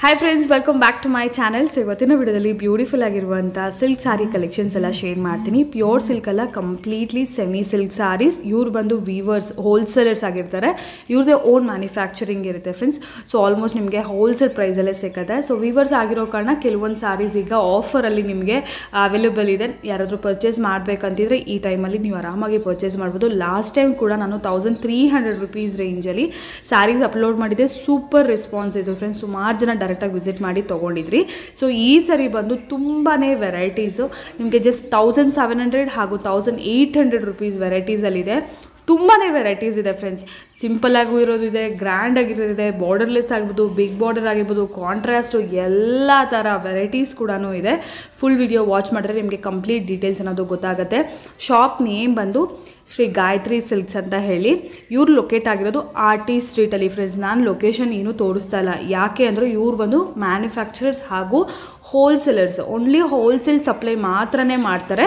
Hi friends welcome back to my channel so ಇವತ್ತಿನ ವಿಡಿಯೋದಲ್ಲಿ beautiful ಆಗಿರುವಂಥ ಸಿಲ್ಕ್ ಸಾರಿ ಕಲೆಕ್ಷನ್ಸ್ ಎಲ್ಲ ಶೇರ್ ಮಾಡ್ತೀನಿ ಪ್ಯೂರ್ ಸಿಲ್ಕ್ ಅಲ್ಲ ಕಂಪ್ಲೀಟ್ಲಿ ಸೆಮಿ ಸಿಲ್ಕ್ ಸಾರೀಸ್ ಇವ್ರು ಬಂದು ವೀವರ್ಸ್ ಹೋಲ್ಸೇಲರ್ಸ್ ಆಗಿರ್ತಾರೆ ಇವ್ರದೇ ಓನ್ ಮ್ಯಾನುಫ್ಯಾಕ್ಚರಿಂಗ್ ಇರುತ್ತೆ ಫ್ರೆಂಡ್ಸ್ ಸೊ ಆಲ್ಮೋಸ್ಟ್ ನಿಮಗೆ ಹೋಲ್ಸೇಲ್ ಪ್ರೈಸಲ್ಲೇ ಸಿಗುತ್ತೆ ಸೊ ವೀವರ್ಸ್ ಆಗಿರೋ ಕಾರಣ ಕೆಲವೊಂದು ಸಾರೀಸ್ ಈಗ ಆಫರಲ್ಲಿ ನಿಮಗೆ ಅವೈಲೇಬಲ್ ಇದೆ ಯಾರಾದರೂ ಪರ್ಚೇಸ್ ಮಾಡಬೇಕಂತಿದ್ರೆ ಈ ಟೈಮಲ್ಲಿ ನೀವು ಆರಾಮಾಗಿ ಪರ್ಚೇಸ್ ಮಾಡ್ಬೋದು ಲಾಸ್ಟ್ ಟೈಮ್ ಕೂಡ ನಾನು ತೌಸಂಡ್ ತ್ರೀ ಹಂಡ್ರೆಡ್ ರುಪೀಸ್ ರೇಂಜಲ್ಲಿ ಸ್ಯಾರೀಸ್ ಅಪ್ಲೋಡ್ ಮಾಡಿದ್ದೆ ಸೂಪರ್ ರೆಸ್ಪಾನ್ಸ್ ಇದು ಫ್ರೆಂಡ್ಸ್ ಸುಮಾರು ಜನ ಡೈರೆಕ್ಟಾಗಿ ವಿಸಿಟ್ ಮಾಡಿ ತೊಗೊಂಡಿದ್ರಿ ಸೊ ಈ ಸರಿ ಬಂದು ತುಂಬಾ ವೆರೈಟೀಸು ನಿಮಗೆ ಜಸ್ಟ್ ತೌಸಂಡ್ ಸೆವೆನ್ ಹಂಡ್ರೆಡ್ ಹಾಗೂ ತೌಸಂಡ್ ಏಯ್ಟ್ ಹಂಡ್ರೆಡ್ ರುಪೀಸ್ ವೆರೈಟೀಸಲ್ಲಿದೆ ತುಂಬಾ ವೆರೈಟೀಸ್ ಇದೆ ಫ್ರೆಂಡ್ಸ್ ಸಿಂಪಲ್ ಆಗೂ ಇರೋದಿದೆ ಗ್ರ್ಯಾಂಡ್ ಆಗಿರೋದಿದೆ ಬಾರ್ಡರ್ಲೆಸ್ ಆಗಿರ್ಬೋದು ಬಿಗ್ ಬಾರ್ಡರ್ ಆಗಿರ್ಬೋದು ಕಾಂಟ್ರಾಸ್ಟು ಎಲ್ಲ ಥರ ವೆರೈಟೀಸ್ ಕೂಡ ಇದೆ ಫುಲ್ ವಿಡಿಯೋ ವಾಚ್ ಮಾಡಿದ್ರೆ ನಿಮಗೆ ಕಂಪ್ಲೀಟ್ ಡೀಟೇಲ್ಸ್ ಅನ್ನೋದು ಗೊತ್ತಾಗುತ್ತೆ ಶಾಪ್ ನೇಮ್ ಬಂದು ಶ್ರೀ ಗಾಯತ್ರಿ ಸಿಲ್ಕ್ಸ್ ಅಂತ ಹೇಳಿ ಇವ್ರು ಲೊಕೇಟ್ ಆಗಿರೋದು ಆರ್ ಟಿ ಸ್ಟ್ರೀಟಲ್ಲಿ ಫ್ರೆಂಡ್ಸ್ ನಾನು ಲೊಕೇಶನ್ ಏನೂ ತೋರಿಸ್ತಾ ಇಲ್ಲ ಯಾಕೆ ಅಂದರೆ ಇವ್ರು ಬಂದು ಮ್ಯಾನುಫ್ಯಾಕ್ಚರರ್ಸ್ ಹಾಗೂ ಹೋಲ್ಸೇಲರ್ಸ್ ಓನ್ಲಿ ಹೋಲ್ಸೇಲ್ ಸಪ್ಲೈ ಮಾತ್ರನೇ ಮಾಡ್ತಾರೆ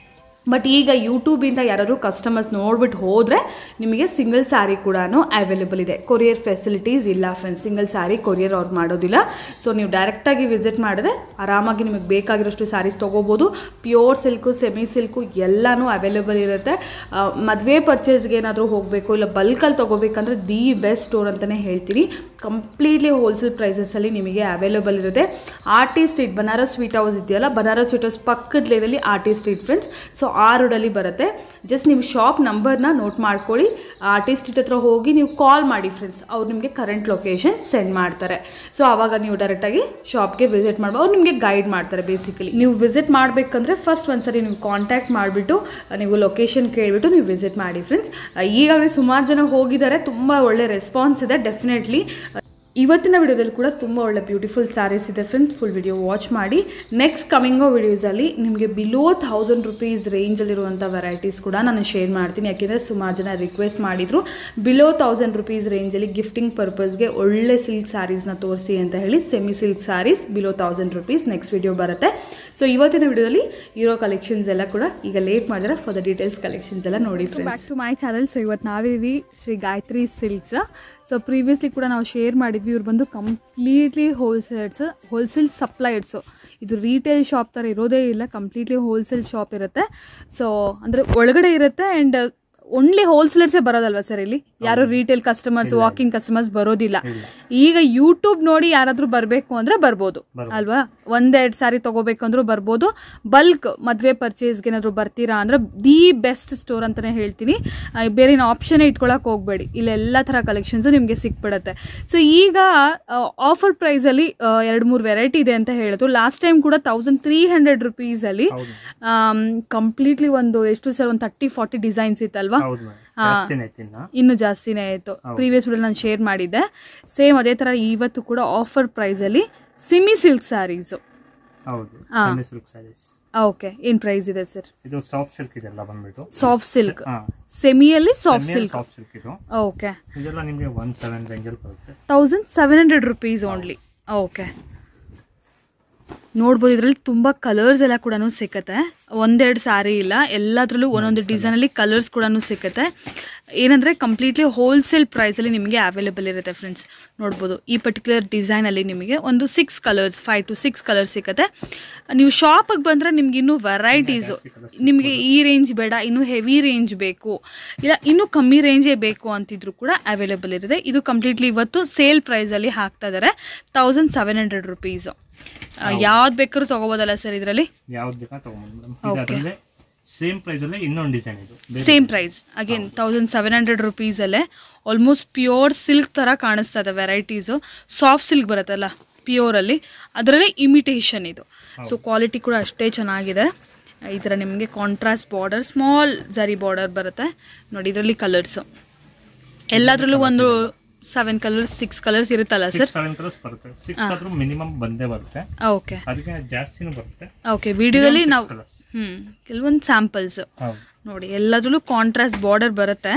ಬಟ್ ಈಗ ಯೂಟ್ಯೂಬಿಂದ ಯಾರಾದರೂ ಕಸ್ಟಮರ್ಸ್ ನೋಡ್ಬಿಟ್ಟು ಹೋದರೆ ನಿಮಗೆ ಸಿಂಗಲ್ ಸ್ಯಾರಿ ಕೂಡ ಅವೈಲೇಬಲ್ ಇದೆ ಕೊರಿಯರ್ ಫೆಸಿಲಿಟೀಸ್ ಇಲ್ಲ ಫ್ರೆಂಡ್ಸ್ ಸಿಂಗಲ್ ಸ್ಯಾರಿ ಕೊರಿಯರ್ ಅವ್ರು ಮಾಡೋದಿಲ್ಲ ಸೊ ನೀವು ಡೈರೆಕ್ಟಾಗಿ ವಿಸಿಟ್ ಮಾಡಿದ್ರೆ ಆರಾಮಾಗಿ ನಿಮಗೆ ಬೇಕಾಗಿರೋಷ್ಟು ಸ್ಯಾರೀಸ್ ತೊಗೋಬೋದು ಪ್ಯೂರ್ ಸಿಲ್ಕು ಸೆಮಿ ಸಿಲ್ಕು ಎಲ್ಲನೂ ಅವೈಲೇಬಲ್ ಇರುತ್ತೆ ಮದುವೆ ಪರ್ಚೇಸ್ಗೆ ಏನಾದರೂ ಹೋಗಬೇಕು ಇಲ್ಲ ಬಲ್ಕಲ್ಲಿ ತೊಗೋಬೇಕಂದ್ರೆ ದಿ ಬೆಸ್ಟ್ ಸ್ಟೋರ್ ಅಂತಲೇ ಹೇಳ್ತೀನಿ ಕಂಪ್ಲೀಟ್ಲಿ ಹೋಲ್ಸೇಲ್ ಪ್ರೈಸಸಲ್ಲಿ ನಿಮಗೆ ಅವೈಲೇಬಲ್ ಇರುತ್ತೆ R T street Banaras sweet house ಇದೆಯಲ್ಲ ಬನಾರಸ್ ಸ್ವೀಟ್ ಹೌಸ್ ಪಕ್ಕದ ಲೇದಲ್ಲಿ R T street friends so ಆ ರೋಡಲ್ಲಿ ಬರುತ್ತೆ ಜಸ್ಟ್ ನೀವು ಶಾಪ್ ನಂಬರ್ನ ನೋಟ್ ಮಾಡ್ಕೊಳ್ಳಿ ಆರ್ ಟಿ ಸ್ಟ್ರೀಟ್ ಹತ್ರ ಹೋಗಿ ನೀವು ಕಾಲ್ ಮಾಡಿ ಫ್ರೆಂಡ್ಸ್ ಅವ್ರು ನಿಮಗೆ ಕರೆಂಟ್ ಲೊಕೇಶನ್ ಸೆಂಡ್ ಮಾಡ್ತಾರೆ ಸೊ ಆವಾಗ ನೀವು ಡೈರೆಕ್ಟಾಗಿ ಶಾಪ್ಗೆ ವಿಸಿಟ್ ಮಾಡ್ಬೋದು ಅವ್ರು ನಿಮಗೆ ಗೈಡ್ ಮಾಡ್ತಾರೆ ಬೇಸಿಕಲಿ ನೀವು ವಿಸಿಟ್ ಮಾಡಬೇಕಂದ್ರೆ ಫಸ್ಟ್ ಒಂದ್ಸರಿ ನೀವು ಕಾಂಟ್ಯಾಕ್ಟ್ ಮಾಡಿಬಿಟ್ಟು ನೀವು ಲೊಕೇಶನ್ ಕೇಳಿಬಿಟ್ಟು ನೀವು ವಿಸಿಟ್ ಮಾಡಿ ಫ್ರೆಂಡ್ಸ್ ಈಗಾಗಲೇ ಸುಮಾರು ಜನ ಹೋಗಿದ್ದಾರೆ ತುಂಬ ಒಳ್ಳೆ ರೆಸ್ಪಾನ್ಸ್ ಇದೆ ಡೆಫಿನೆಟ್ಲಿ ಇವತ್ತಿನ ವಿಡಿಯೋದಲ್ಲಿ ಕೂಡ ತುಂಬ ಒಳ್ಳೆ ಬ್ಯೂಟಿಫುಲ್ ಸ್ಯಾರೀಸ್ ಇದೆ ಫ್ರೆಂಡ್ಸ್ ಫುಲ್ ವಿಡಿಯೋ ವಾಚ್ ಮಾಡಿ ನೆಕ್ಸ್ಟ್ ಕಮಿಂಗೋ ವಿಡಿಯೋಸಲ್ಲಿ ನಿಮಗೆ ಬಿಲೋ ಥೌಸಂಡ್ ರುಪೀಸ್ ರೇಂಜಲ್ಲಿರುವಂಥ ವೆರೈಟೀಸ್ ಕೂಡ ನಾನು ಶೇರ್ ಮಾಡ್ತೀನಿ ಯಾಕೆಂದರೆ ಸುಮಾರು ಜನ ರಿಕ್ವೆಸ್ಟ್ ಮಾಡಿದರು ಬಿಲೋ ತೌಸಂಡ್ ರುಪೀಸ್ ರೇಂಜಲ್ಲಿ ಗಿಫ್ಟಿಂಗ್ ಪರ್ಪಸ್ಗೆ ಒಳ್ಳೆ ಸಿಲ್ಕ್ ಸ್ಯಾರೀಸ್ನ ತೋರಿಸಿ ಅಂತ ಹೇಳಿ semi silk saris below thousand rupees next video ಬರುತ್ತೆ ಸೊ ಇವತ್ತಿನ ವಿಡಿಯೋದಲ್ಲಿ ಇರೋ ಕಲೆಕ್ಷನ್ಸ್ ಎಲ್ಲ ಕೂಡ ಈಗ ಲೇಟ್ ಮಾಡಿದ್ರೆ ಫಾರ್ ದ ಡೀಟೇಲ್ಸ್ ಕಲೆಕ್ಷನ್ಸ್ ಎಲ್ಲ ನೋಡಿ back to my channel so ಇವತ್ತು ನಾವಿದ್ದೀವಿ Shri Gayatri silks so previously ಕೂಡ ನಾವು ಶೇರ್ ಮಾಡಿದ್ವಿ ಇವ್ರು ಬಂದು ಕಂಪ್ಲೀಟ್ಲಿ ಹೋಲ್ಸೇಲ್ಸ್ ಹೋಲ್ಸೇಲ್ ಸಪ್ಲೈಡ್ಸು ಇದು ರೀಟೇಲ್ ಶಾಪ್ ಥರ ಇರೋದೇ ಇಲ್ಲ ಕಂಪ್ಲೀಟ್ಲಿ ಹೋಲ್ಸೇಲ್ ಶಾಪ್ ಇರುತ್ತೆ ಸೊ ಅಂದರೆ ಒಳಗಡೆ ಇರುತ್ತೆ ಆ್ಯಂಡ್ ಓನ್ಲಿ ಹೋಲ್ಸೇಲರ್ಸೇ ಬರೋದಲ್ವಾ ಸರ್ ಇಲ್ಲಿ ಯಾರು ರಿಟೇಲ್ ಕಸ್ಟಮರ್ಸ್ ವಾಕಿಂಗ್ ಕಸ್ಟಮರ್ಸ್ ಬರೋದಿಲ್ಲ ಈಗ ಯೂಟ್ಯೂಬ್ ನೋಡಿ ಯಾರಾದ್ರೂ ಬರಬೇಕು ಅಂದ್ರೆ ಬರ್ಬೋದು ಅಲ್ವಾ ಒಂದೆರಡು ಸಾರಿ ತಗೋಬೇಕಂದ್ರೂ ಬರ್ಬೋದು ಬಲ್ಕ್ ಮದ್ವೆ ಪರ್ಚೇಸ್ಗೆ ಏನಾದ್ರು ಬರ್ತೀರಾ ಅಂದ್ರೆ ದಿ ಬೆಸ್ಟ್ ಸ್ಟೋರ್ ಅಂತಾನೆ ಹೇಳ್ತೀನಿ ಆ, ಬೇರೆ ಆಪ್ಷನ್ ಇಟ್ಕೊಳಕ್ ಹೋಗ್ಬೇಡಿ ಇಲ್ಲಿ ಎಲ್ಲ ತರ ಕಲೆಕ್ಷನ್ಸ್ ನಿಮ್ಗೆ ಸಿಕ್ಬಿಡತ್ತೆ ಸೊ ಈಗ ಆಫರ್ ಪ್ರೈಸ್ ಅಲ್ಲಿ ಎರಡು ಮೂರು ವೆರೈಟಿ ಇದೆ ಅಂತ ಹೇಳಿದ್ರು ಲಾಸ್ಟ್ ಟೈಮ್ ಕೂಡ ತೌಸಂಡ್ ತ್ರೀ ಹಂಡ್ರೆಡ್ ರುಪೀಸ್ ಅಲ್ಲಿ ಕಂಪ್ಲೀಟ್ಲಿ ಒಂದು ಎಷ್ಟು ಸರ್ ಒಂದು ತರ್ಟಿ ಫಾರ್ಟಿ ಡಿಸೈನ್ಸ್ ಇತ್ತಲ್ವಾ ಹೌದು ಮೇಡಮ್ ಜಾಸ್ತಿನೇ ಐತಿ ಇನ್ನ ಇನ್ನು ಜಾಸ್ತಿನೇ ಆಯಿತು ಪ್ರೀವಿಯಸ್ ವಿಡಿಯೋ ನಾನು ಶೇರ್ ಮಾಡಿದ್ದೆ ಸೇಮ್ ಅದೇ ತರ ಇವತ್ತು ಕೂಡ ಆಫರ್ ಪ್ರೈಸ್ ಅಲ್ಲಿ ಸಿಮಿ ಸಿಲ್ಕ್ ಸ್ಯಾರೀಸ್ ಹೌದು ಹಾ. ಸೆಮಿ ಸಿಲ್ಕ್ ಸ್ಯಾರೀಸ್ ಓಕೆ ಏನ್ ಪ್ರೈಸ್ ಇದೆ ಸರ್ ಇದು ಸಾಫ್ಟ್ ಸಿಲ್ಕ್ ಇದೆಲ್ಲ ಬಂದ್ಬಿಟ್ಟು ಸಾಫ್ಟ್ ಸಿಲ್ಕ್ ಹಾ ಸೆಮಿಯಲ್ಲಿ ಸಾಫ್ಟ್ ಸಿಲ್ಕ್ ಸಾಫ್ಟ್ ಸಿಲ್ಕ್ ಇದು ಓಕೆ ಇದೆಲ್ಲ ನಿಮಗೆ ಒನ್ ಸೆವೆನ್ ರೇಂಜಲ್ಲಿ ಬರುತ್ತೆ thousand seven hundred rupees only okay ನೋಡ್ಬೋದು ಇದರಲ್ಲಿ ತುಂಬ ಕಲರ್ಸ್ ಎಲ್ಲ ಕೂಡ ಸಿಕ್ಕತ್ತೆ ಒಂದೆರಡು ಸಾರಿ ಇಲ್ಲ ಎಲ್ಲದರಲ್ಲೂ ಒಂದೊಂದು ಡಿಸೈನಲ್ಲಿ ಕಲರ್ಸ್ ಕೂಡ ಸಿಕ್ಕತ್ತೆ ಏನಂದರೆ ಕಂಪ್ಲೀಟ್ಲಿ ಹೋಲ್ಸೇಲ್ ಪ್ರೈಸಲ್ಲಿ ನಿಮಗೆ ಅವೈಲೇಬಲ್ ಇರುತ್ತೆ ಫ್ರೆಂಡ್ಸ್ ನೋಡ್ಬೋದು ಈ ಪರ್ಟಿಕ್ಯುಲರ್ ಡಿಸೈನಲ್ಲಿ ನಿಮಗೆ ಒಂದು six colours five two six colours ಸಿಕ್ಕತ್ತೆ ನೀವು ಶಾಪಿಗೆ ಬಂದರೆ ನಿಮ್ಗೆ ಇನ್ನೂ ವೆರೈಟೀಸು ನಿಮಗೆ ಈ ರೇಂಜ್ ಬೇಡ ಇನ್ನೂ ಹೆವಿ ರೇಂಜ್ ಬೇಕು ಇಲ್ಲ ಇನ್ನೂ ಕಮ್ಮಿ ರೇಂಜೇ ಬೇಕು ಅಂತಿದ್ರು ಕೂಡ ಅವೈಲೇಬಲ್ ಇರುತ್ತೆ ಇದು ಕಂಪ್ಲೀಟ್ಲಿ ಇವತ್ತು ಸೇಲ್ ಪ್ರೈಸಲ್ಲಿ ಹಾಕ್ತಾ ಇದ್ದಾರೆ ತೌಸಂಡ್ ಸೆವೆನ್ ಹಂಡ್ರೆಡ್ ರುಪೀಸ್ ಯಾವ್ದು ಬೇಕಾದ್ರೂ ತಗೋಬೋದಲ್ಲ ಸರ್ ಇದರಲ್ಲಿ ಯಾವ್ದು ಬೇಕಾ ತಗೊಂಬಂದು ಮೇಡಮ್ ಇದಾದ್ರೆ ಸೇಮ್ ಪ್ರೈಸ್ ಅಲ್ಲೇ ಇನ್ನೊಂದು ಡಿಸೈನ್ ಇದು ಬೇರೆ same price again thousand seven hundred ರುಪೀಸಲ್ಲೇ ಆಲ್ಮೋಸ್ಟ್ ಪ್ಯೂರ್ ಸಿಲ್ಕ್ ಥರ ಕಾಣಿಸ್ತಾ ಇದೆ ವೆರೈಟೀಸು ಸಾಫ್ಟ್ ಸಿಲ್ಕ್ ಬರುತ್ತಲ್ಲ ಪ್ಯೂರಲ್ಲಿ ಅದರಲ್ಲೇ ಇಮಿಟೇಷನ್ ಇದು ಸೊ ಕ್ವಾಲಿಟಿ ಕೂಡ ಅಷ್ಟೇ ಚೆನ್ನಾಗಿದೆ ಈ ಥರ ನಿಮಗೆ contrast border small zari border ಬರುತ್ತೆ ನೋಡಿ ಇದರಲ್ಲಿ ಕಲರ್ಸು ಎಲ್ಲದರಲ್ಲೂ ಒಂದು ಸೆವೆನ್ ಕಲರ್ಸ್ ಸಿಕ್ಸ್ ಕಲರ್ಸ್ ಇರುತ್ತಲ್ಲ ಸರ್ ಸಿಕ್ಸ್ ಸೆವೆನ್ ಕಲರ್ಸ್ ಬರುತ್ತೆ ಸಿಕ್ಸ್ ಆದ್ರೂ ಮಿನಿಮಮ್ ಬಂದೇ ಬರುತ್ತೆ ಓಕೆ ಅದಕ್ಕೆ ಜಾಸ್ತಿನೂ ಬರುತ್ತೆ ಓಕೆ ವಿಡಿಯೋದಲ್ಲಿ Minimum ನಾವು six colours. ಹ್ಞೂ ಕೆಲವೊಂದು ಸ್ಯಾಂಪಲ್ಸ್ ಹೌದು ನೋಡಿ ಎಲ್ಲದರಲ್ಲೂ ಕಾಂಟ್ರಾಸ್ಟ್ ಬಾರ್ಡರ್ ಬರುತ್ತೆ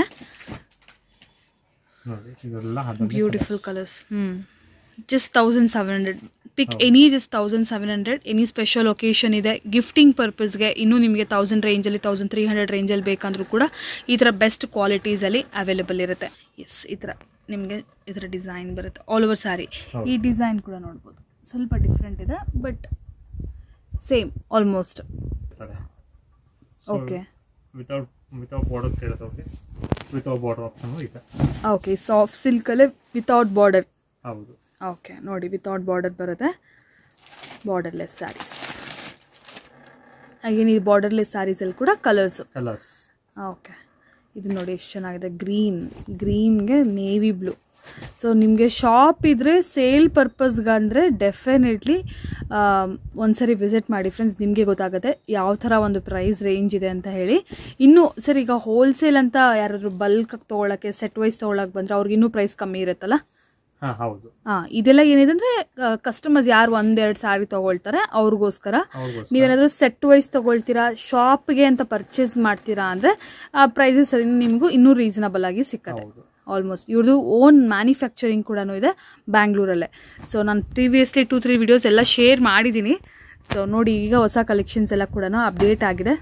ನೋಡಿ ಇದೆಲ್ಲ ಅದನ್ನೇ beautiful colours hmm just thousand seven hundred pick any just thousand seven hundred any special occasion ಇದೆ ಗಿಫ್ಟಿಂಗ್ ಪರ್ಪಸ್ಗೆ ಇನ್ನೂ ನಿಮಗೆ ತೌಸಂಡ್ ರೇಂಜಲ್ಲಿ ತೌಸಂಡ್ ತ್ರೀ ಹಂಡ್ರೆಡ್ ರೇಂಜಲ್ಲಿ ಬೇಕಂದ್ರೂ ಕೂಡ ಈ ಥರ ಬೆಸ್ಟ್ ಕ್ವಾಲಿಟೀಸಲ್ಲಿ ಅವೈಲೇಬಲ್ ಇರುತ್ತೆ ಎಸ್ ಈ ಥರ ನಿಮಗೆ ಇದರ ಡಿಸೈನ್ ಬರುತ್ತೆ ಆಲ್ ಓವರ್ ಸ್ಯಾರಿ ಈ ಡಿಸೈನ್ ಕೂಡ ನೋಡ್ಬೋದು ಸ್ವಲ್ಪ ಡಿಫ್ರೆಂಟ್ ಇದೆ ಬಟ್ ಸೇಮ್ ಆಲ್ಮೋಸ್ಟ್ ಇರ್ತದೆ ಓಕೆ ವಿತೌಟ್ ವಿತೌಟ್ ಬಾರ್ಡರ್ ಕೇಳಿದವ್ರಿಗೆ ವಿತೌಟ್ ಬಾರ್ಡರ್ ಆಪ್ಷನ್ ಇದೆ ಓಕೆ ಸಾಫ್ಟ್ ಸಿಲ್ಕಲ್ಲೇ ವಿತೌಟ್ ಬಾರ್ಡರ್ ಹೌದು ಓಕೆ ನೋಡಿ ವಿತೌಟ್ ಬಾರ್ಡರ್ ಬರುತ್ತೆ ಬಾರ್ಡರ್ಲೆಸ್ ಸ್ಯಾರೀಸ್ ಹಾಗೇನು ಈ ಬಾರ್ಡರ್ಲೆಸ್ ಸ್ಯಾರೀಸಲ್ಲಿ ಕೂಡ ಕಲರ್ಸು ಕಲರ್ಸ್ ಓಕೆ ಇದು ನೋಡಿ ಎಷ್ಟು ಚೆನ್ನಾಗಿದೆ ಗ್ರೀನ್ ಗ್ರೀನ್ಗೆ ನೇವಿ ಬ್ಲೂ ಸೊ ನಿಮಗೆ ಶಾಪ್ ಇದ್ದರೆ ಸೇಲ್ ಪರ್ಪಸ್ಗಂದರೆ ಡೆಫಿನೆಟ್ಲಿ ಒಂದ್ಸರಿ ವಿಸಿಟ್ ಮಾಡಿ ಫ್ರೆಂಡ್ಸ್ ನಿಮಗೆ ಗೊತ್ತಾಗುತ್ತೆ ಯಾವ ಥರ ಒಂದು ಪ್ರೈಸ್ ರೇಂಜ್ ಇದೆ ಅಂತ ಹೇಳಿ ಇನ್ನೂ ಸರ್ ಈಗ ಹೋಲ್ಸೇಲ್ ಅಂತ ಯಾರಾದರೂ ಬಲ್ಕ್ ತೊಗೊಳಕ್ಕೆ ಸೆಟ್ ವೈಸ್ ತೊಗೊಳಕ್ಕೆ ಬಂದರೆ ಅವ್ರಿಗೆ ಇನ್ನೂ ಪ್ರೈಸ್ ಕಮ್ಮಿ ಇರುತ್ತಲ್ಲ ಹಾಂ ಹೌದು ಹಾಂ ಇದೆಲ್ಲ ಏನಿದೆ ಅಂದರೆ ಕಸ್ಟಮರ್ಸ್ ಯಾರು ಒಂದೆರಡು ಸ್ಯಾರಿ ತೊಗೊಳ್ತಾರೆ ಅವ್ರಿಗೋಸ್ಕರ ಅವ್ರಿಗೋಸ್ಕರ ನೀವೇನಾದರೂ ಸೆಟ್ ವೈಸ್ ತೊಗೊಳ್ತೀರಾ ಶಾಪ್ಗೆ ಅಂತ ಪರ್ಚೇಸ್ ಮಾಡ್ತೀರಾ ಅಂದರೆ ಆ ಪ್ರೈಸಸ್ ನಿಮಗೂ ಇನ್ನೂ ರೀಸನಬಲ್ ಆಗಿ ಸಿಕ್ಕತ್ತೆ ಹೌದು ಆಲ್ಮೋಸ್ಟ್ ಇವ್ರದ್ದು ಓನ್ ಮ್ಯಾನುಫ್ಯಾಕ್ಚರಿಂಗ್ ಕೂಡ ಇದೆ ಬ್ಯಾಂಗ್ಳೂರಲ್ಲೇ ಸೊ ನಾನು ಪ್ರೀವಿಯಸ್ಲಿ ಟೂ ತ್ರೀ ವಿಡಿಯೋಸ್ ಎಲ್ಲ ಶೇರ್ ಮಾಡಿದ್ದೀನಿ ಸೊ ನೋಡಿ ಈಗ ಹೊಸ ಕಲೆಕ್ಷನ್ಸ್ ಎಲ್ಲ ಕೂಡ ಅಪ್ಡೇಟ್ ಆಗಿದೆ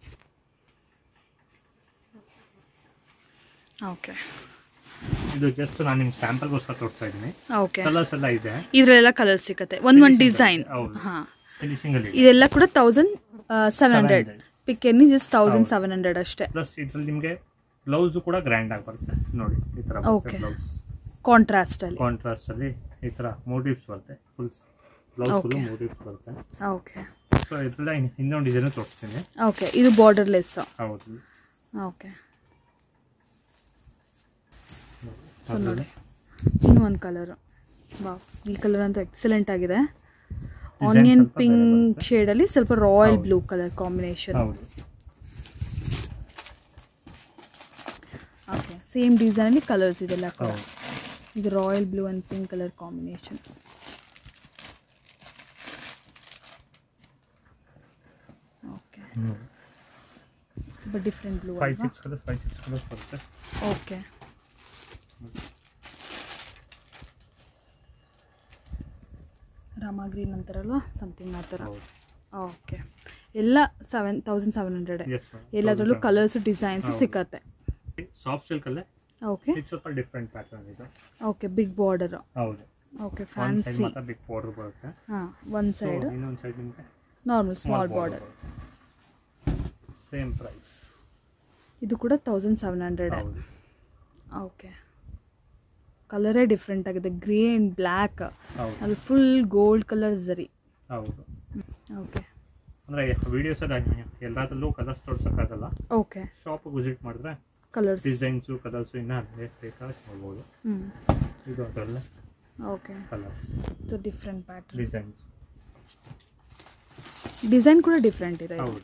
ಓಕೆ ಇದು ಜಸ್ಟ್ ನಾನು ನಿಮ್ಗೆ ಸ್ಯಾಂಪಲ್ಗೋಸ್ಕರ ತೋರಿಸ್ತಾ ಇದ್ದೀನಿ ಓಕೆ ಕಲರ್ಸ್ ಎಲ್ಲ ಇದೆ ಇದರಲ್ಲೆಲ್ಲ ಕಲರ್ ಸಿಕ್ಕತ್ತೆ ಒಂದ್ ಒಂದು Finishing ಡಿಸೈನ್ ಹೌದು. ಹಾಂ ಫಿನಿಶಿಂಗ್ ಅಲ್ಲಿ ಇದೆಲ್ಲ ಕೂಡ thousand seven hundred 700. Pick any just thousand ಹೌದು. ಸೆವೆನ್ ಹಂಡ್ರೆಡ್ ಅಷ್ಟೇ ಪ್ಲಸ್ ಇದ್ರಲ್ಲಿ ನಿಮಗೆ ಬ್ಲೌಸ್ ಕೂಡ ಗ್ರ್ಯಾಂಡ್ ಆಗಿ ಬರುತ್ತೆ ನೋಡಿ ಈ ತರ Okay. ಬ್ಲೌಸ್ ಕಾಂಟ್ರಾಸ್ಟ್ ಅಲ್ಲಿ ಕಾಂಟ್ರಾಸ್ಟ್ ಅಲ್ಲಿ ಈ ತರ ಮೋಟಿವ್ಸ್ ಬರುತ್ತೆ full blouse full Okay. Motifs ಬರುತ್ತೆ ಓಕೆ ಸೊ ಇದ್ರಲ್ಲ ಇನ್- ಇನ್ನೊಂದು ಡಿಸೈನ್ ತೋರಿಸ್ತೀನಿ ಓಕೆ ಇದು ಬಾರ್ಡರ್ಲೆಸ್ ಹೌದು ಓಕೆ ಸೊ ನೋಡಿ ಇನ್ನೂ ಒಂದು ಕಲರ್ ಬಾ ಈ ಕಲರ್ ಅಂತೂ ಎಕ್ಸಲೆಂಟ್ ಆಗಿದೆ ಆನಿಯನ್ ಸ್ವಲ್ಪ ಬೇರೆ ಪಿಂಕ್ ಬರುತ್ತೆ. ಶೇಡಲ್ಲಿ ಸ್ವಲ್ಪ ರಾಯಲ್ ಹೌದು. ಬ್ಲೂ ಕಲರ್ ಕಾಂಬಿನೇಷನ್ ಹೌದು ಓಕೆ ಸೇಮ್ ಡಿಸೈನಲ್ಲಿ ಕಲರ್ಸ್ ಇದೆಲ್ಲ ಕೂಡ ಹೌದು ಇದು royal blue and pink colour combination okay ಸ್ವಲ್ಪ different blue five six colours five six colours ಬರುತ್ತೆ ಓಕೆ ರಾಮ ಗ್ರೀನ್ ಅಂತಾರಲ್ವಾ ಸಮಥಿಂಗ್ ಆ ಥರ ಹೌದು ಓಕೆ ಎಲ್ಲ seven thousand seven hundred yes ಎಲ್ಲದರಲ್ಲೂ ಕಲರ್ಸ್ ಡಿಸೈನ್ಸ್ ಹೌದು. ಸಿಕ್ಕತ್ತೆ ಸಾಫ್ಟ್ ಸಿಲ್ಕ್ ಅಲ್ಲೇ ಓಕೆ ಇದು ಸ್ವಲ್ಪ ಡಿಫ್ರೆಂಟ್ ಪ್ಯಾಟರ್ನ್ ಇದು ಓಕೆ ಬಿಗ್ ಬಾರ್ಡರ್ ಹೌದು ಓಕೆ ಒಂದು ಸೈಡ್ ಫ್ಯಾನ್ಸಿ ಮಾತ್ರ ಬಿಗ್ ಬಾರ್ಡರ್ ಬರುತ್ತೆ ಹಾಂ ಒಂದು ಸೊ ಸೈಡ್ ಇನ್ನೊಂದು ಸೈಡ್ ನಿಮಗೆ normal small border same price ಇದು ಕೂಡ ತೌಸಂಡ್ ಸೆವೆನ್ ಹಂಡ್ರೆಡ್ ಹೌದು ಓಕೆ ಕಲರೇ ಡಿಫ್ರೆಂಟ್ ಆಗಿದೆ ಗ್ರೇ ಆ್ಯಂಡ್ ಬ್ಲ್ಯಾಕ್ ಹೌದು ಅದು ಫುಲ್ ಗೋಲ್ಡ್ ಕಲರ್ ಜರಿ ಹೌದು ಓಕೆ ಅಂದ್ರೆ ವಿಡಿಯೋಸ್ ಎಲ್ಲದರಲ್ಲೂ ಕಲರ್ಸ್ ತೋರ್ಸೋಕ್ಕಾಗಲ್ಲ ಓಕೆ ಶಾಪ್ ವಿಸಿಟ್ ಮಾಡಿದ್ರೆ ಕಲರ್ಸ್ ಡಿಸೈನ್ಸು ಕಲರ್ಸು ಇನ್ನೂ ಅಲ್ಲೇ ಬೇಕಾದ್ರೆ ನೋಡ್ಬೋದು ಹ್ಞೂ ಇದು ಅದರಲ್ಲೇ ಓಕೆ ಕಲರ್ಸ್ ಇದು ಡಿಫ್ರೆಂಟ್ ಪ್ಯಾಟರ್ನ್ ಡಿಸೈನ್ಸ್ ಡಿಸೈನ್ ಕೂಡ ಡಿಫ್ರೆಂಟ್ ಇದೆ ಇದು. ಹೌದು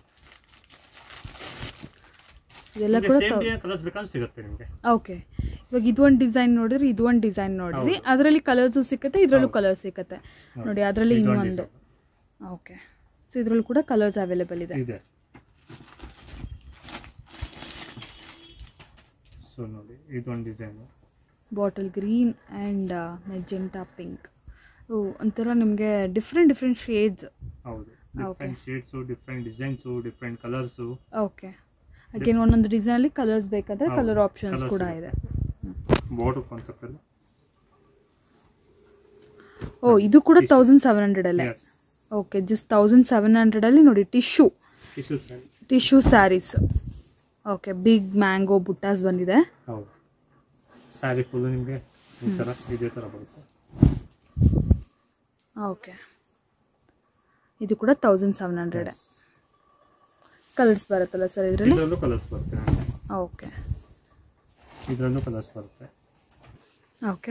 ಇದೆಲ್ಲ ಕೂಡ ಸೇಮ್ ಕಲರ್ಸ್ ಬೇಕಾದ್ರೆ ಸಿಗುತ್ತೆ ನಿಮಗೆ ಓಕೆ ಇವಾಗ ಇದು ಒಂದು ಡಿಸೈನ್ ನೋಡಿದ್ರೆ ಇದು ಒಂದು ಡಿಸೈನ್ ನೋಡಿರಿ ಹೌದು. ಅದರಲ್ಲಿ ಕಲರ್ಸು ಸಿಕ್ಕತ್ತೆ ಇದರಲ್ಲೂ ಹೌದು. ಕಲರ್ ಸಿಕ್ಕತ್ತೆ ನೋಡಿ ಅದರಲ್ಲಿ ಇನ್ನೊಂದು ಓಕೆ ಸೊ ಇದರಲ್ಲೂ ಕೂಡ ಕಲರ್ಸ್ ಅವೈಲೇಬಲ್ ಇದೆ ಇದೆ ಸೊ ನೋಡಿ ಇದೊಂದು design bottle green and magenta pink ಓ ಒಂಥರ ನಿಮಗೆ ಡಿಫ್ರೆಂಟ್ ಡಿಫ್ರೆಂಟ್ ಶೇಡ್ಸ್ ಹೌದು Okay. Different shades different designs different colours okay again ಒಂದೊಂದು ಡಿಸೈನಲ್ಲಿ ಕಲರ್ಸ್ ಬೇಕಾದರೆ ಹೌದು, ಕಲರ್ ಆಪ್ಷನ್ಸ್ colours ಕೂಡ ಇದೆ. ಇದೆ ಬೋರ್ಡ್ ಕಾನ್ಸೆಪ್ಟ್ ಅಲ್ಲಿ ಓ ಇದು ಕೂಡ Tissue. ತೌಸಂಡ್ ಸೆವೆನ್ ಹಂಡ್ರೆಡಲ್ಲೇ yes okay just thousand seven ಹಂಡ್ರೆಡಲ್ಲಿ ನೋಡಿ tissue tissue sari tissue saris okay big mango buttas ಬಂದಿದೆ ಹೌದು ಸ್ಯಾರಿ ಫುಲ್ಲು ನಿಮಗೆ ಈ ಥರ ಇದೇ ಥರ ಬರುತ್ತೆ ಓಕೆ ಇದು ಕೂಡ thousand seven hundred Yes. Colours ಬರುತ್ತಲ್ಲ ಸರ್ ಇದರಲ್ಲಿ ಇದರಲ್ಲೂ ಕಲರ್ಸ್ ಬರುತ್ತೆ ಓಕೆ ಇದರಲ್ಲೂ ಕಲರ್ಸ್ ಬರುತ್ತೆ ಓಕೆ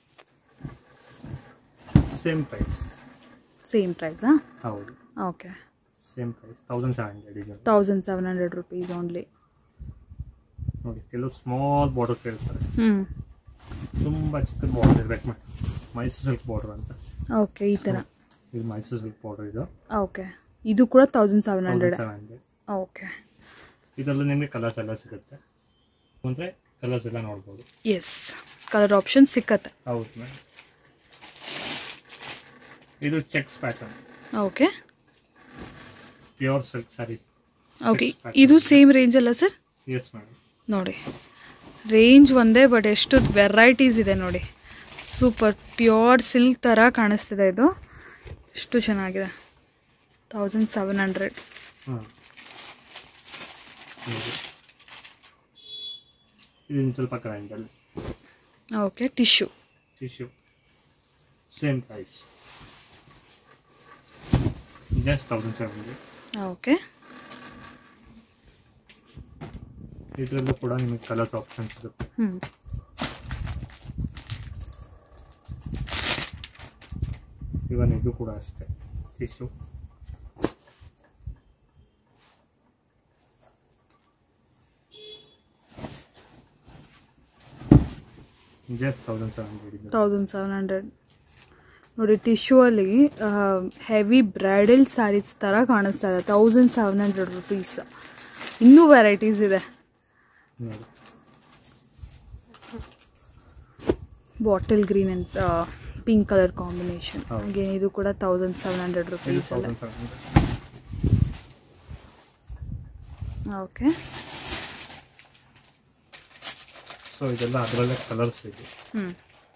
ಸೇಮ್ ಪ್ರೈಸ್ ಸೇಮ್ ಪ್ರೈಸಾ ಹೌದು okay same price thousand seven hundred ಇದೆ thousand seven hundred rupees only ನೋಡಿ ಕೆಲವು ಸ್ಮಾಲ್ ಬಾರ್ಡರ್ ಕೇಳ್ತಾರೆ ಹ್ಞೂ ತುಂಬ ಚಿಕ್ಕದ ಬಾರ್ಡರ್ ಇರ್ಬೇಕು ಮಾಡಿ ಮೈಸೂರು ಸಿಲ್ಕ್ ಬಾರ್ಡರ್ ಅಂತ ಓಕೆ ಈ ಥರ ಇದು ಮೈಸೂರು ಸಿಲ್ಕ್ ಬಾರ್ಡರ್ ಇದು ಓಕೆ ಇದು ಕೂಡ thousand seven hundred seven hundred okay ಇದರಲ್ಲೂ ನಿಮಗೆ ಕಲರ್ಸ್ ಎಲ್ಲ ಸಿಗುತ್ತೆ ಅಂದರೆ ಕಲರ್ಸ್ ಎಲ್ಲ ನೋಡ್ಬೋದು ಎಸ್ ಕಲರ್ ಆಪ್ಷನ್ ಸಿಕ್ಕತ್ತೆ ಹೌದು ಮ್ಯಾಮ್ ಇದು checks pattern okay pure silk sari okay Checks pattern. ಇದು ಸೇಮ್ ರೇಂಜ್ ಅಲ್ಲ ಸರ್ ಎಸ್ ಮೇಡಮ್ ನೋಡಿ ರೇಂಜ್ ಒಂದೇ ಬಟ್ ಎಷ್ಟು ವೆರೈಟೀಸ್ ಇದೆ ನೋಡಿ ಸೂಪರ್ ಪ್ಯೂರ್ ಸಿಲ್ಕ್ ಥರ ಕಾಣಿಸ್ತಿದೆ ಇದು ಎಷ್ಟು ಚೆನ್ನಾಗಿದೆ ತೌಸಂಡ್ ಸೆವೆನ್ ಹಂಡ್ರೆಡ್ ಹಾಂ ಇದನ್ನು ಸ್ವಲ್ಪ ಗ್ರ್ಯಾಂಡಲ್ಲಿ okay tissue tissue same price just thousand seven hundred okay ಇದರಲ್ಲೂ ಕೂಡ ನಿಮಗೆ ಕಲರ್ಸ್ ಆಪ್ಷನ್ಸ್ ಇರುತ್ತೆ ಹ್ಞೂ ಇವನ್ ಇದು ಕೂಡ ಅಷ್ಟೇ tissue just thousand seven hundred thousand seven hundred ನೋಡಿ ಟಿಶ್ಯೂ ಅಲ್ಲಿ ಹೆವಿ ಬ್ರೈಡಲ್ ಸ್ಯಾರೀಸ್ ಥರ ಕಾಣಿಸ್ತಾ ಇದೆ ತೌಸಂಡ್ ಸೆವೆನ್ ಹಂಡ್ರೆಡ್ ರುಪೀಸ್ ಇನ್ನೂ ವೆರೈಟೀಸ್ ಇದೆ ನೋಡಿ ಬಾಟಲ್ ಗ್ರೀನ್ ಅಂತ ಪಿಂಕ್ ಕಲರ್ ಕಾಂಬಿನೇಷನ್ ಹೌದು. ಹಾಗೆ ಇದು ಕೂಡ ತೌಸಂಡ್ ಸೆವೆನ್ ಹಂಡ್ರೆಡ್ ಇದು ರುಪೀಸ್ ಅಲ್ಲ thousand seven hundred okay so ಇದೆಲ್ಲ ಅದರಲ್ಲೇ ಕಲರ್ಸ್ ಇದೆ ಹ್ಞೂ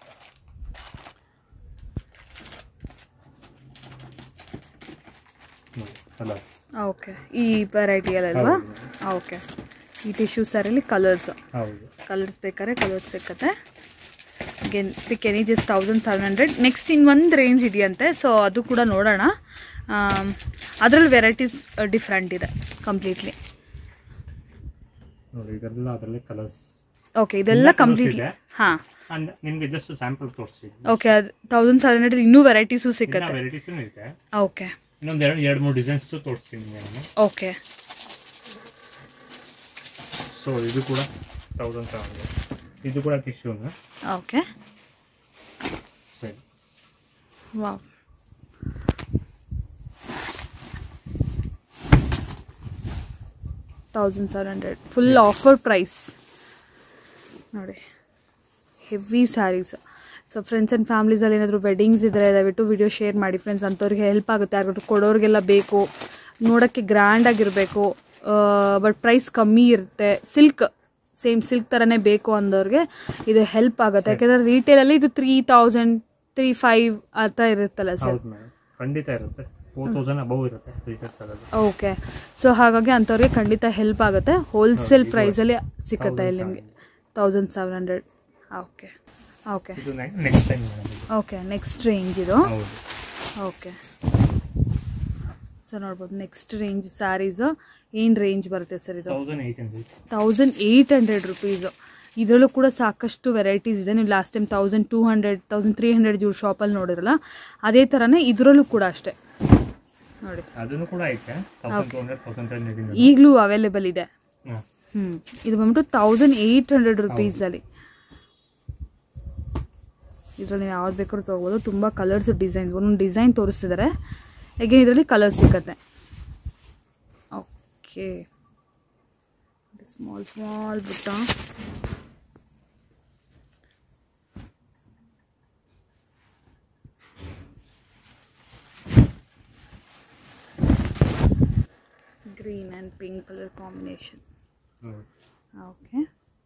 ನೋಡಿ ಕಲರ್ಸ್ ಓಕೆ ಈ ವೆರೈಟಿಯಲ್ಲಲ್ವಾ ಓಕೆ ಈ ಟಿಶ್ಯೂ ಸ್ಯಾರಿಲಿ ಕಲರ್ಸ್ ಹೌದು ಕಲರ್ಸ್ ಬೇಕಾದ್ರೆ ಕಲರ್ಸ್ ಸಿಕ್ಕತ್ತೆ again pick any just thousand seven hundred next ಇನ್ನೊಂದು ರೇಂಜ್ ಇದೆಯಂತೆ ಸೊ ಅದು ಕೂಡ ನೋಡೋಣ ಅದರಲ್ಲಿ ವೆರೈಟೀಸ್ ಡಿಫ್ರೆಂಟ್ ಇದೆ ಕಂಪ್ಲೀಟ್ಲಿ ನೋಡಿ ಇದೆಲ್ಲ ಅದರಲ್ಲೇ ಕಲರ್ಸ್ ಓಕೆ ಇದೆಲ್ಲ ಎಲ್ಲ colours ಕಂಪ್ಲೀಟ್ಲಿ ಇದೆ. ಹಾಂ ಅಂಡ್ ನಿಮಗೆ ಜಸ್ಟ್ ಸ್ಯಾಂಪಲ್ ತೋರಿಸಿ ಓಕೆ ಅದು ತೌಸಂಡ್ ಸೆವೆನ್ ಹಂಡ್ರೆಡ್ ಇನ್ನೂ ವೆರೈಟೀಸು ಇನ್ನ ಸಿಕ್ಕತ್ತೆ ವೆರೈಟೀಸ್ ಇದೆ ಓಕೆ ಇನ್ನೊಂದು ಎರಡು ಎರಡು ಮೂರು ಡಿಸೈನ್ಸ್ ತೋರಿಸ್ತೀನಿ ನಿಮಗೆ ನಾನು ಓಕೆ ಸೊ ಇದು ಕೂಡ ತೌಸಂಡ್ ಸೆವೆನ್ ಹಂಡ್ರೆಡ್ ಇದು ಕೂಡ ಟಿಶ್ಯೂನ ಓಕೆ ಸರಿ wow thousand seven hundred full offer price ನೋಡಿ heavy saris so friends and ಫ್ಯಾಮ್ಲೀಸಲ್ಲಿ ಏನಾದರೂ ವೆಡ್ಡಿಂಗ್ಸ್ ಇದ್ದರೆ ದಯವಿಟ್ಟು ವಿಡಿಯೋ ಶೇರ್ ಮಾಡಿ ಫ್ರೆಂಡ್ಸ್ ಅಂಥವ್ರಿಗೆ ಹೆಲ್ಪ್ ಆಗುತ್ತೆ ಯಾರಿಗಾದ್ರು ಕೊಡೋರಿಗೆಲ್ಲ ಬೇಕು ನೋಡೋಕ್ಕೆ ಗ್ರ್ಯಾಂಡ್ ಆಗಿರಬೇಕು ಬಟ್ ಪ್ರೈಸ್ ಕಮ್ಮಿ ಇರುತ್ತೆ ಸಿಲ್ಕ್ ಸೇಮ್ ಸಿಲ್ಕ್ ಥರನೇ ಬೇಕು ಅಂದವ್ರಿಗೆ ಇದು ಹೆಲ್ಪ್ ಆಗುತ್ತೆ ಯಾಕೆಂದರೆ ರಿಟೇಲಲ್ಲಿ ಇದು ತ್ರೀ ತೌಸಂಡ್ ತ್ರೀ ಫೈವ್ ಆ ಥರ ಇರುತ್ತಲ್ಲ ಸರ್ ಹೌದು ಮೇಡಮ್ ಖಂಡಿತ ಇರುತ್ತೆ ಫೋರ್ ತೌಸಂಡ್ ಅಬೌವ್ ಇರುತ್ತೆ ರಿಟೇಲ್ಸ್ ಆಗೋದು ಓಕೆ ಸೊ ಹಾಗಾಗಿ ಅಂಥವ್ರಿಗೆ ಖಂಡಿತ ಹೆಲ್ಪ್ ಆಗುತ್ತೆ ಹೋಲ್ಸೇಲ್ ಇದು ಪ್ರೈಸಲ್ಲಿ ಸಿಕ್ಕತ್ತೆ ಇಲ್ಲಿ 1700. ನಿಮಗೆ thousand seven hundred okay okay ಇದು ನೆಕ್ಸ್ಟ್ ಟೈಮ್ ಮೇಡಮ್ ಇದು ಓಕೆ ನೆಕ್ಸ್ಟ್ ರೇಂಜ್ ಇದು ಹೌದು ಓಕೆ ಸೊ ನೋಡ್ಬೋದು ನೆಕ್ಸ್ಟ್ ರೇಂಜ್ ಸ್ಯಾರೀಸು ಏನು ರೇಂಜ್ ಬರುತ್ತೆ ಸರ್ ಇದು thousand eight hundred thousand eight hundred rupees ಇದರಲ್ಲೂ ಕೂಡ ಸಾಕಷ್ಟು ವೆರೈಟೀಸ್ ಇದೆ ನೀವು last time thousand two hundred thousand three hundred ಇವ್ರು ಶಾಪಲ್ಲಿ ನೋಡಿರಲ್ಲ ಅದೇ ಥರನೇ ಇದರಲ್ಲೂ ಕೂಡ ಅಷ್ಟೇ ನೋಡಿ ಅದನ್ನು ಕೂಡ ಐತೆ thousand two hundred thousand three hundred ಈಗಲೂ ಅವೈಲೇಬಲ್ ಇದೆ ಹಾಂ ಹ್ಞೂ ಇದು ಬಂದ್ಬಿಟ್ಟು ತೌಸಂಡ್ ಏಯ್ಟ್ ಹಂಡ್ರೆಡ್ ರುಪೀಸಲ್ಲಿ ಇದರಲ್ಲಿ ಯಾವ್ದು ಬೇಕಾದ್ರೂ ತೊಗೋಬೋದು ತುಂಬ ಕಲರ್ಸ್ ಡಿಸೈನ್ಸ್ ಒಂದೊಂದು ಡಿಸೈನ್ ತೋರಿಸ್ತಿದ್ದಾರೆ ಹೇಗೆ ಇದರಲ್ಲಿ ಕಲರ್ ಸಿಕ್ಕತ್ತೆ ಓಕೆ ಸ್ಮಾಲ್ ಸ್ಮಾಲ್ ಬುಟ್ಟ green and pink colour combination ಹೌದು ಓಕೆ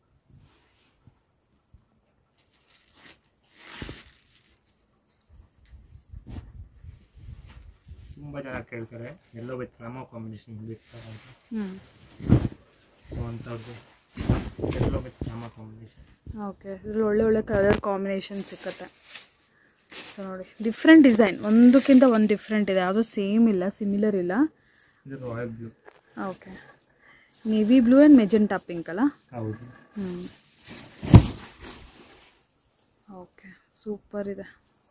ತುಂಬ ಜನ ಕೇಳ್ತಾರೆ ಎಲ್ಲೋ ವಿತ್ ರಾಮ ಕಾಂಬಿನೇಷನ್ ಬೇಕು ಸರ್ ಅಂತ ಹ್ಞೂ ಸೊ ಅಂಥವ್ರದ್ದು ಎಲ್ಲೋ ವಿತ್ ರಾಮ ಕಾಂಬಿನೇಷನ್ ಓಕೆ ಇದ್ರಲ್ಲಿ ಒಳ್ಳೆ ಒಳ್ಳೆ ಕಲರ್ ಕಾಂಬಿನೇಷನ್ ಸಿಕ್ಕತ್ತೆ ಸೊ ನೋಡಿ ಡಿಫ್ರೆಂಟ್ ಡಿಸೈನ್ ಒಂದಕ್ಕಿಂತ ಒಂದು ಡಿಫ್ರೆಂಟ್ ಇದೆ ಯಾವುದೂ ಸೇಮ್ ಇಲ್ಲ ಸಿಮಿಲರ್ ಇಲ್ಲ ಇದು royal blue okay navy blue and magenta pink ಅಲ್ಲ ಹೌದು ಹ್ಞೂ ಓಕೆ ಸೂಪರ್ ಇದೆ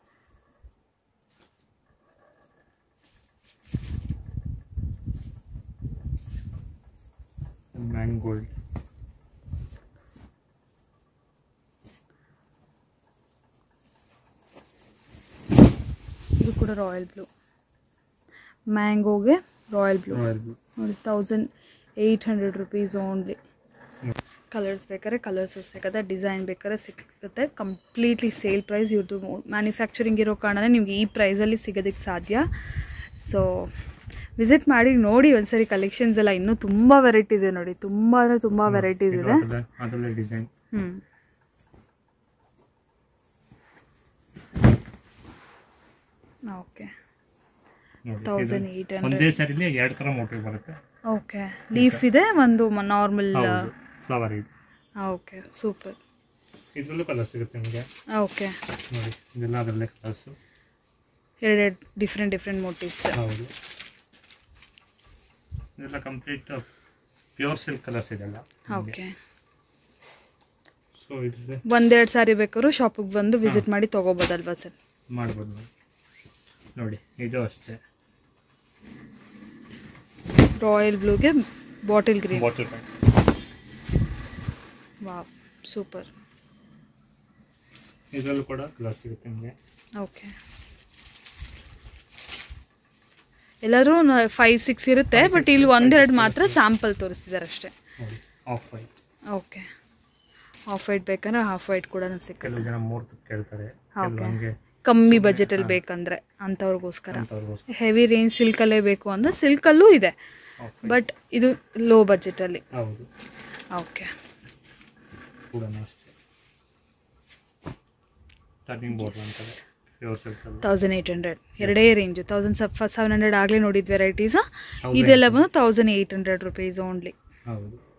ಮ್ಯಾಂಗ್ ಗೋಲ್ಡ್ ಇದು ಕೂಡ ರಾಯಲ್ ಬ್ಲೂ ಮ್ಯಾಂಗೋಗೆ ರಾಯಲ್ ಬ್ಲೂ ರಾಯಲ್ ಬ್ಲೂ ನೋಡಿ thousand eight hundred rupees only colours ಬೇಕಾದ್ರೆ ಕಲರ್ಸ್ ಸಿಗುತ್ತೆ ಡಿಸೈನ್ ಬೇಕಾದ್ರೆ ಸಿಗುತ್ತೆ ಕಂಪ್ಲೀಟ್ಲಿ ಸೇಲ್ ಪ್ರೈಸ್ ಇವ್ರದ್ದು ಮ್ಯಾನುಫ್ಯಾಕ್ಚರಿಂಗ್ ಇರೋ ಕಾರಣನೇ ನಿಮ್ಗೆ ಈ ಪ್ರೈಸಲ್ಲಿ ಸಿಗೋದಕ್ಕೆ ಸಾಧ್ಯ ಸೊ ವಿಸಿಟ್ ಮಾಡಿ ನೋಡಿ ಒಂದ್ಸರಿ ಕಲೆಕ್ಷನ್ಸ್ ಎಲ್ಲ ಇನ್ನೂ ತುಂಬ ವೆರೈಟೀಸ್ ಇದೆ ನೋಡಿ ತುಂಬ ಅಂದರೆ ತುಂಬ ವೆರೈಟೀಸ್ ಇದೆ ಅದರಲ್ಲೇ ಡಿಸೈನ್ ಹ್ಞೂ ಓಕೆ ನೋಡಿ ತೌಸಂಡ್ ಇದು ಏಯ್ಟ್ ಒಂದೇ ಹಂಡ್ರೆಡ್ ಸ್ಯಾರಿಲಿ ಎರಡು ಥರ ಮೋಟಿವ್ ಬರುತ್ತೆ ಓಕೆ ಲೀಫ್ ಇದೆ ಒಂದು ನಾರ್ಮಲ್ ಹೌದು ಫ್ಲವರ್ ಇದು ಓಕೆ ಸೂಪರ್ ಇದರಲ್ಲೂ ಕಲರ್ ಸಿಗುತ್ತೆ ನಿಮಗೆ ಓಕೆ ನೋಡಿ ಇದೆಲ್ಲ ಅದರಲ್ಲೇ ಕಲರ್ಸು ಎರಡೆರಡು ಡಿಫ್ರೆಂಟ್ ಡಿಫ್ರೆಂಟ್ ಮೋಟಿವ್ಸ್ ಹೌದು ಇದೆಲ್ಲ ಕಂಪ್ಲೀಟ್ ಪ್ಯೂರ್ ಸಿಲ್ಕ್ ಕಲರ್ಸ್ ಇದೆಲ್ಲ ಓಕೆ ಸೊ ಇದ್ರೆ ಒಂದೆರಡು ಸಾರಿ ಬೇಕಾದ್ರೂ ಶಾಪಿಗೆ ಬಂದು ವಿಸಿಟ್ ಮಾಡಿ ತೊಗೋಬೋದಲ್ವಾ ಸರ್ ಮಾಡ್ಬೋದು ನೋಡಿ ನೋಡಿ ಇದು ಅಷ್ಟೇ ರಾಯಲ್ ಬ್ಲೂಗೆ ಬಾಟಿಲ್ ಗ್ರೀನ್ ಬಾಟಲ್ ಪ್ಯಾಂಟ್ ವಾ ಸೂಪರ್ ಇದರಲ್ಲೂ ಕೂಡ ಕಲರ್ ಸಿಗುತ್ತೆ ನಿಮಗೆ ಓಕೆ ಎಲ್ಲರೂ ಫೈವ್ ಸಿಕ್ಸ್ ಇರುತ್ತೆ ಬಟ್ ಇಲ್ಲಿ ಒಂದೆರಡು ಮಾತ್ರ ಸ್ಯಾಂಪಲ್ ತೋರಿಸ್ತಿದ್ದಾರೆ ಅಷ್ಟೇ ನೋಡಿ off white okay half white ಬೇಕಂದ್ರೆ ಹಾಫ್ ವೈಟ್ ಕೂಡ ಸಿಗುತ್ತೆ ಕೆಲವು ಜನ ಮೂರ್ತಿ ಕೇಳ್ತಾರೆ Okay. ಕೆಲವು ಹಂಗೆ ಕಮ್ಮಿ ಬಜೆಟಲ್ಲಿ ಬೇಕಂದ್ರೆ ಅಂಥವ್ರಿಗೋಸ್ಕರ ಅಂಥವ್ರಿಗೋಸ್ಕರ ಹೆವಿ ರೇಂಜ್ ಸಿಲ್ಕಲ್ಲೇ ಬೇಕು ಅಂದರೆ ಸಿಲ್ಕಲ್ಲೂ ಇದೆ ಆಫ್ ವೈಟ್ ಬಟ್ ಇದು ಲೋ ಬಜೆಟಲ್ಲಿ ಹೌದು ಓಕೆ ಕೂಡ ಅಷ್ಟೇ ಟರ್ನಿಂಗ್ ಬೋರ್ಡ್ ಅಂತಾರೆ ಪ್ಯೂರ್ ಸಿಲ್ಕ್ ಅಲ್ಲಿ ತೌಸಂಡ್ ಏಯ್ಟ್ ಹಂಡ್ರೆಡ್ ಎರಡೇ ರೇಂಜು ತೌಸಂಡ್ ಸೆವೆನ್ ಹಂಡ್ರೆಡ್ ಆಗಲೇ ನೋಡಿದ ವೆರೈಟೀಸ್ ಹೌದು. ಇದೆಲ್ಲ ಬಂದು thousand eight hundred rupees only ಹೌದು